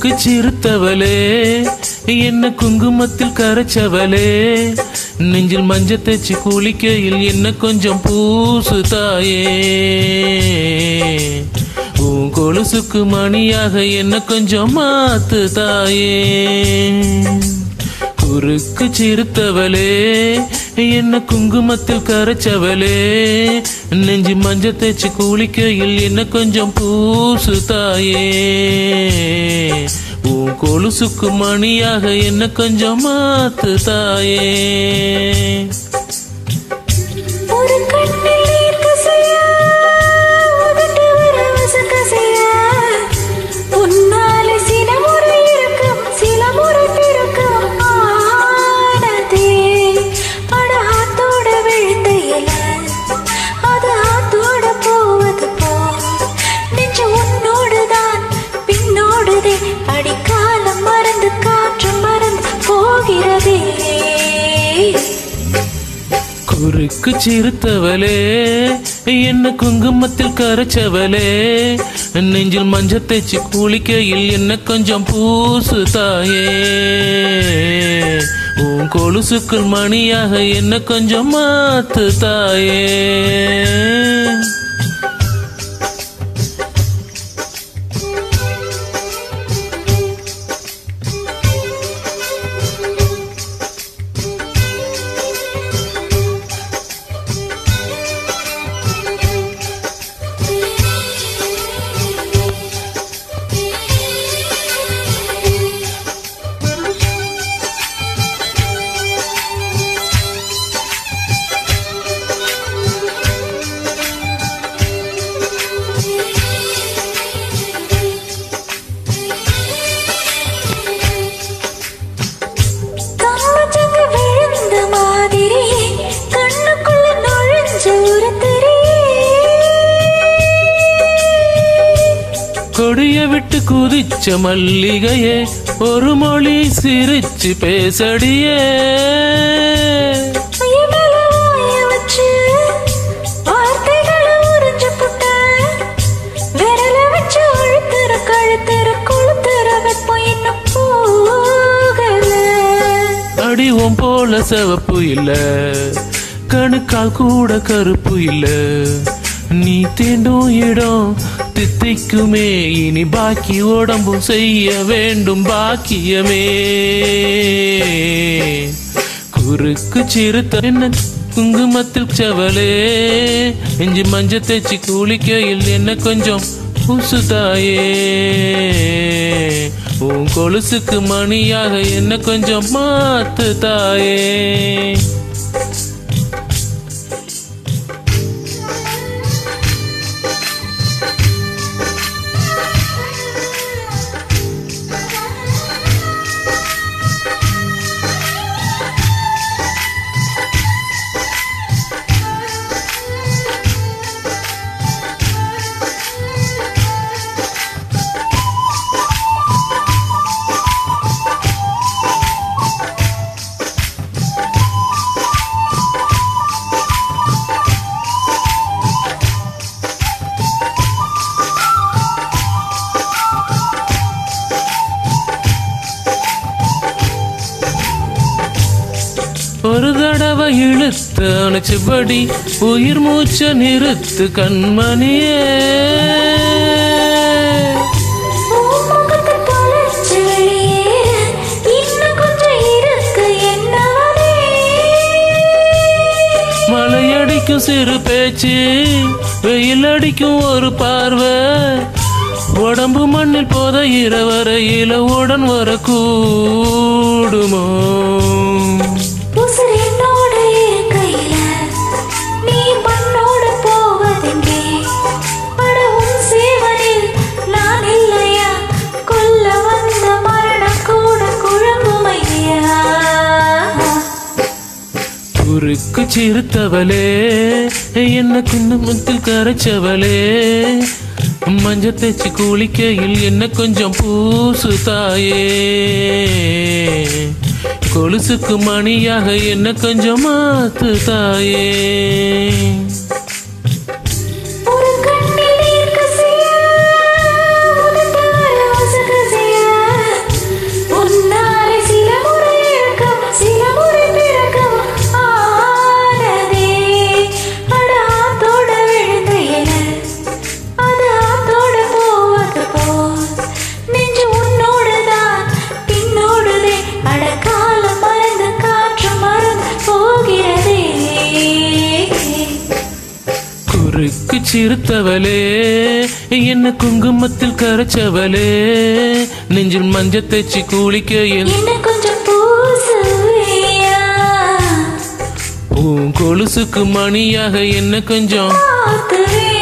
குறுக்கு சிறுத்தவளே என்ன குங்குமத்தில் கரைச்சவளே நெஞ்சில் மஞ்ச தேச்சு குளிக்கையில் என்ன கொஞ்சம் பூசு தாயே உன் கொலுசுக்கு மணியாக என்ன கொஞ்சம் மாத்து தாயே குறுக்கு சிறுத்தவளே என்ன குங்குமத்தில் கரைச்சவளே நெஞ்சு மஞ்ச தேச்சு குளிக்கையில் என்ன கொஞ்சம் பூசு தாயே உன் கொலுசுக்கு மணியாக என்ன கொஞ்சம் மாத்து தாயே ஒரு கண்ணில் நீர் கசியா, உதட்டு வர வசக்கசியா. உன்னாலே சில முறை இருக்கும், சில முறை பிறக்கும் ஆனதே. அட ஆத்தோட விழுந்தையில, அது ஆத்தோட போவது போல். நெஞ்சு உன்னோடுதான் பின்னோடுதே. அடிக்காலம் மறந்து காற்று மறந்து போகிறதே குறுக்கு சிறுத்தவளே என்ன குங்குமத்தில் கரைச்சவளே நெஞ்சில் மஞ்ச தேச்சு குளிக்கையில் என்ன கொஞ்சம் பூசு தாயே உன் கொலுசுக்குள் மணியாக என்ன கொஞ்சம் மாத்து தாயே காமச்சங்கு விழுந்த மாதிரி கண்ணுக்குள்ள நுழைஞ்ச ஒரு கொடிய விட்டு குதிச்ச மல்லிகையே ஒரு மொழி சிரிச்சு பேசடியே வச்சு வார்த்தைகளை உறிஞ்சு புட்ட விரல வச்சு அழுத்துற கழுத்துற கொளுத்துற வெப்பம் இன்னும் போகல அடிவம் போல சிவப்பு இல்ல கணுக்கால் கூட கருப்பு இல்ல நீ தீண்டும் இடம் தித்திக்குமே இனி பாக்கி உடம்பும் செய்ய வேண்டும் பாக்கியமே குறுக்கு சிறுத்த என்ன குங்குமத்தில் செவலே இஞ்சி மஞ்ச தேய்ச்சி குளிக்கையில் என்ன கொஞ்சம் பூசு தாயே உன் கொலுசுக்கு மணியாக என்ன கொஞ்சம் மாத்து தாயே ஒரு தடவை இழுத்து அணைச்சபடி உயிர் மூச்ச நிறுத்து கண்மணியே பூமுகத்தை தொலைச்சு வெளியேற இன்னும் கொஞ்சம் இருக்கு என்னவனே மலையடிக்கும் சிறு பேச்சு வெயில் அடிக்கும் ஒரு பார்வை உடம்பு மண்ணில் போத இரவரையில உடன் வர கூடுமோ உசுர் என்னோட இருக்கையில நீ மண்ணோட போவதெங்கே அட உன் சேவனில் நான் இல்லையா கொல்ல வந்த மரணம் கூட குழம்புமையா குறுக்கு சிறுத்தவளே என்ன குங்குமத்தில் கரைச்சவளே மஞ்ச தேய்ச்சி குளிக்கையில் என்ன கொஞ்சம் பூசு தாயே கொலுசுக்கு மணியாக என்ன கொஞ்சம் மாத்து தாயே ஒரு கண்ணில் நீர் கசியா, உதட்டால் வாச கசியா. சிறுத்தவளே என்ன குங்குமத்தில் கரைச்சவளே நெஞ்சில் மஞ்ச தேச்சி குளிக்க என் என்ன கொஞ்சம் பூசுவியா உன் கொலுசுக்கு மணியாக என்ன கொஞ்சம் மாத்துவியா